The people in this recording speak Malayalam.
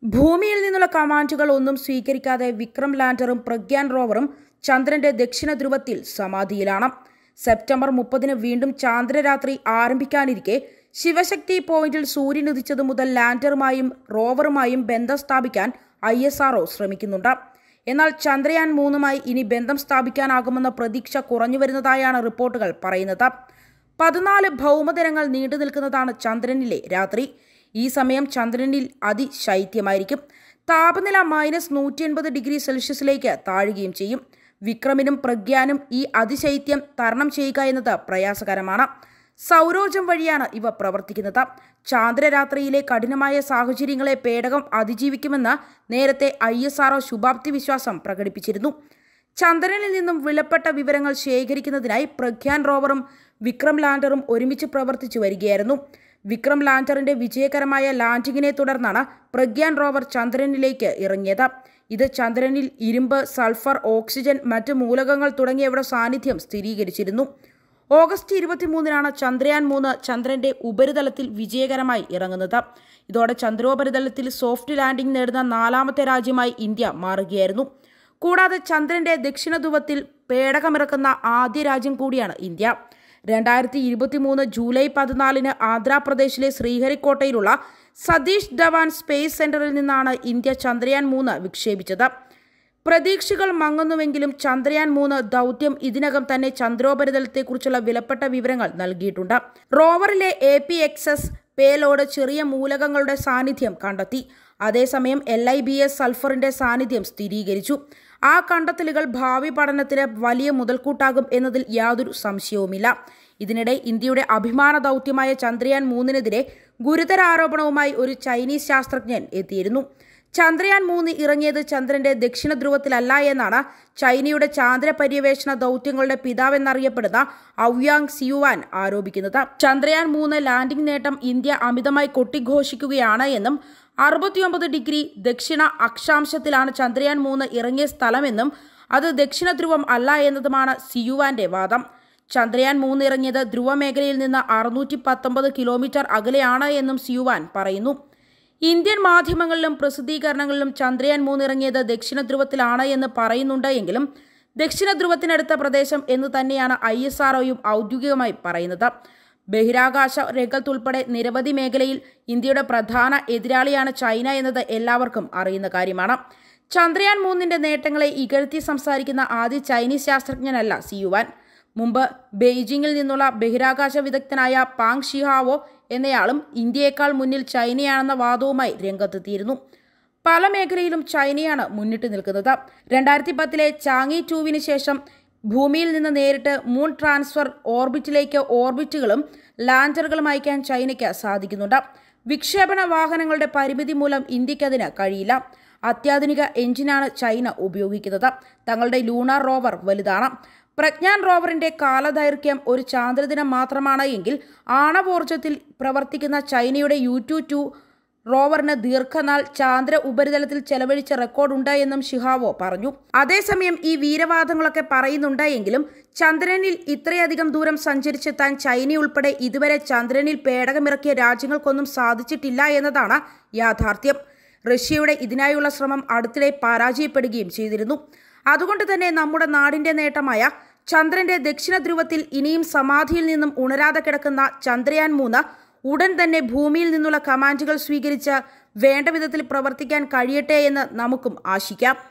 ഭൂമിയിൽ നിന്നുള്ള കമാൻഡുകൾ ഒന്നും സ്വീകരിക്കാതെ വിക്രം ലാൻഡറും പ്രഗ്യാൻ റോവറും ചന്ദ്രന്റെ ദക്ഷിണ ധ്രുവത്തിൽ സമാധിയിലാണ് സെപ്റ്റംബർ മുപ്പതിന് വീണ്ടും ചാന്ദ്രരാത്രി ആരംഭിക്കാനിരിക്കെ ശിവശക്തി പോയിന്റിൽ സൂര്യൻ ഉദിച്ചതു മുതൽ ലാൻഡറുമായും റോവറുമായും ബന്ധം സ്ഥാപിക്കാൻ ഐ എസ് ആർഒ ശ്രമിക്കുന്നുണ്ട് എന്നാൽ ചന്ദ്രയാൻ മൂന്നുമായി ഇനി ബന്ധം സ്ഥാപിക്കാനാകുമെന്ന പ്രതീക്ഷ കുറഞ്ഞു വരുന്നതായാണ് റിപ്പോർട്ടുകൾ പറയുന്നത് പതിനാല് ഭൗമദിനങ്ങൾ നീണ്ടു നിൽക്കുന്നതാണ് ചന്ദ്രനിലെ രാത്രി ഈ സമയം ചന്ദ്രനിൽ അതിശൈത്യമായിരിക്കും താപനില മൈനസ് നൂറ്റി എൺപത് ഡിഗ്രി സെൽഷ്യസിലേക്ക് താഴുകയും ചെയ്യും വിക്രമിനും പ്രഗ്യാനും ഈ അതിശൈത്യം തരണം ചെയ്യുക എന്നത് പ്രയാസകരമാണ് സൗരോർജം വഴിയാണ് ഇവ പ്രവർത്തിക്കുന്നത് ചാന്ദ്രരാത്രിയിലെ കഠിനമായ സാഹചര്യങ്ങളെ പേടകം അതിജീവിക്കുമെന്ന് നേരത്തെ ഐ എസ് ആർഒ ശുഭാപ്തി വിശ്വാസം പ്രകടിപ്പിച്ചിരുന്നു ചന്ദ്രനിൽ നിന്നും വിലപ്പെട്ട വിവരങ്ങൾ ശേഖരിക്കുന്നതിനായി പ്രഗ്യാൻ റോവറും വിക്രം ലാൻഡറും ഒരുമിച്ച് പ്രവർത്തിച്ചു വരികയായിരുന്നു വിക്രം ലാൻഡറിന്റെ വിജയകരമായ ലാൻഡിങ്ങിനെ തുടർന്നാണ് പ്രഗ്യാൻ റോവർ ചന്ദ്രനിലേക്ക് ഇറങ്ങിയത് ഇത് ചന്ദ്രനിൽ ഇരുമ്പ് സൾഫർ ഓക്സിജൻ മറ്റ് മൂലകങ്ങൾ തുടങ്ങിയവയുടെ സാന്നിധ്യം സ്ഥിരീകരിച്ചിരുന്നു ഓഗസ്റ്റ് ഇരുപത്തിമൂന്നിനാണ് ചന്ദ്രയാൻ മൂന്ന് ചന്ദ്രന്റെ ഉപരിതലത്തിൽ വിജയകരമായി ഇറങ്ങുന്നത് ഇതോടെ ചന്ദ്രോപരിതലത്തിൽ സോഫ്റ്റ് ലാൻഡിംഗ് നേടുന്ന നാലാമത്തെ രാജ്യമായി ഇന്ത്യ മാറുകയായിരുന്നു കൂടാതെ ചന്ദ്രന്റെ ദക്ഷിണ ധ്രുവത്തിൽ പേടകമിറക്കുന്ന ആദ്യ രാജ്യം കൂടിയാണ് ഇന്ത്യ രണ്ടായിരത്തി ഇരുപത്തി മൂന്ന് ജൂലൈ പതിനാലിന് ആന്ധ്രാപ്രദേശിലെ ശ്രീഹരിക്കോട്ടയിലുള്ള സതീഷ് ധവാൻ സ്പേസ് സെന്ററിൽ നിന്നാണ് ഇന്ത്യ ചന്ദ്രയാൻ മൂന്ന് വിക്ഷേപിച്ചത് പ്രതീക്ഷകൾ മങ്ങുന്നുവെങ്കിലും ചന്ദ്രയാൻ മൂന്ന് ദൗത്യം ഇതിനകം തന്നെ ചന്ദ്രോപരിതലത്തെക്കുറിച്ചുള്ള വിലപ്പെട്ട വിവരങ്ങൾ നൽകിയിട്ടുണ്ട് റോവറിലെ എ പി എക്സസ് പേലോഡ് ചെറിയ മൂലകങ്ങളുടെ സാന്നിധ്യം കണ്ടെത്തി അതേസമയം എൽ ഐ ബി എസ് സൾഫറിന്റെ സാന്നിധ്യം സ്ഥിരീകരിച്ചു ആ കണ്ടെത്തലുകൾ ഭാവി പഠനത്തിന് വലിയ മുതൽക്കൂട്ടാകും എന്നതിൽ യാതൊരു സംശയവുമില്ല ഇതിനിടെ ഇന്ത്യയുടെ അഭിമാന ദൗത്യമായ ചന്ദ്രയാൻ മൂന്നിനെതിരെ ഗുരുതര ആരോപണവുമായി ഒരു ചൈനീസ് ശാസ്ത്രജ്ഞൻ എത്തിയിരുന്നു ചന്ദ്രയാൻ മൂന്ന് ഇറങ്ങിയത് ചന്ദ്രന്റെ ദക്ഷിണ ധ്രുവത്തിലല്ല എന്നാണ് ചൈനയുടെ ചാന്ദ്ര പര്യവേഷണ ദൗത്യങ്ങളുടെ പിതാവെന്നറിയപ്പെടുന്ന ഔയാങ് സിയുവാൻ ആരോപിക്കുന്നത് ചന്ദ്രയാൻ മൂന്ന് ലാൻഡിംഗ് നേട്ടം ഇന്ത്യ അമിതമായി കൊട്ടിഘോഷിക്കുകയാണ് എന്നും അറുപത്തിയൊമ്പത് ഡിഗ്രി ദക്ഷിണ അക്ഷാംശത്തിലാണ് ചന്ദ്രയാൻ മൂന്ന് ഇറങ്ങിയ സ്ഥലമെന്നും അത് ദക്ഷിണ ധ്രുവം അല്ല എന്നതുമാണ് സിയുവാന്റെ വാദം ചന്ദ്രയാൻ മൂന്ന് ഇറങ്ങിയത് ധ്രുവമേഖലയിൽ നിന്ന് അറുന്നൂറ്റി പത്തൊമ്പത് കിലോമീറ്റർ അകലെയാണ് എന്നും സിയുവാൻ പറയുന്നു ഇന്ത്യൻ മാധ്യമങ്ങളിലും പ്രസിദ്ധീകരണങ്ങളിലും ചന്ദ്രയാൻ മൂന്ന് ഇറങ്ങിയത് ദക്ഷിണ ധ്രുവത്തിലാണ് എന്ന് പറയുന്നുണ്ട് എങ്കിലും ദക്ഷിണ ധ്രുവത്തിനടുത്ത പ്രദേശം എന്ന് തന്നെയാണ് ഐ എസ് ആർഒയും ഔദ്യോഗികമായി പറയുന്നത് ബഹിരാകാശ രംഗത്തുൾപ്പെടെ നിരവധി മേഖലയിൽ ഇന്ത്യയുടെ പ്രധാന എതിരാളിയാണ് ചൈന എന്നത് എല്ലാവർക്കും അറിയുന്ന കാര്യമാണ് ചന്ദ്രയാൻ മൂന്നിന്റെ നേട്ടങ്ങളെ ഇകഴ്ത്തി സംസാരിക്കുന്ന ആദ്യ ചൈനീസ് ശാസ്ത്രജ്ഞനല്ല സിയുവാൻ മുമ്പ് ബെയ്ജിങ്ങിൽ നിന്നുള്ള ബഹിരാകാശ വിദഗ്ധനായ പാങ് ഷിഹാവോ എന്നയാളും ഇന്ത്യയേക്കാൾ മുന്നിൽ ചൈനയാണെന്ന വാദവുമായി രംഗത്തെത്തിയിരുന്നു പല മേഖലയിലും ചൈനയാണ് മുന്നിട്ട് നിൽക്കുന്നത് രണ്ടായിരത്തി പത്തിലെ ചാങ്ങി ടൂവിന് ശേഷം ഭൂമിയിൽ നിന്ന് നേരിട്ട് മൂൺ ട്രാൻസ്ഫർ ഓർബിറ്റിലേക്ക് ഓർബിറ്റുകളും ലാൻഡറുകളും അയക്കാൻ ചൈനയ്ക്ക് സാധിക്കുന്നുണ്ട് വിക്ഷേപണ വാഹനങ്ങളുടെ പരിമിതി മൂലം ഇന്ത്യക്ക് അതിന് കഴിയില്ല അത്യാധുനിക എഞ്ചിനാണ് ചൈന ഉപയോഗിക്കുന്നത് തങ്ങളുടെ ലൂണാർ റോവർ വലുതാണ് പ്രജ്ഞാൻ റോവറിന്റെ കാലദൈർഘ്യം ഒരു ചാന്ദ്രദിനം മാത്രമാണ് എങ്കിൽ ആണവോർജത്തിൽ പ്രവർത്തിക്കുന്ന ചൈനയുടെ യു ടു ടു റോവറിന് ദീർഘനാൾ ചാന്ദ്ര ഉപരിതലത്തിൽ ചെലവഴിച്ച റെക്കോർഡുണ്ട് എന്നും ഷിഹാവോ പറഞ്ഞു അതേസമയം ഈ വീരവാദങ്ങളൊക്കെ പറയുന്നുണ്ട് എങ്കിലും ചന്ദ്രനിൽ ഇത്രയധികം ദൂരം സഞ്ചരിച്ചെത്താൻ ചൈനയുൾപ്പെടെ ഇതുവരെ ചന്ദ്രനിൽ പേടകമിറക്കിയ രാജ്യങ്ങൾക്കൊന്നും സാധിച്ചിട്ടില്ല എന്നതാണ് യാഥാർത്ഥ്യം റഷ്യയുടെ ഇതിനായുള്ള ശ്രമം അടുത്തിടെ പരാജയപ്പെടുകയും ചെയ്തിരുന്നു അതുകൊണ്ട് തന്നെ നമ്മുടെ നാടിന്റെ നേട്ടമായ ചന്ദ്രന്റെ ദക്ഷിണ ധ്രുവത്തിൽ ഇനിയും സമാധിയിൽ നിന്നും ഉണരാതെ കിടക്കുന്ന ചന്ദ്രയാൻ മൂന്ന് ഉടൻ തന്നെ ഭൂമിയിൽ നിന്നുള്ള കമാൻഡുകൾ സ്വീകരിച്ച് വേണ്ട വിധത്തിൽ പ്രവർത്തിക്കാൻ കഴിയട്ടെ എന്ന് നമുക്കും ആശിക്കാം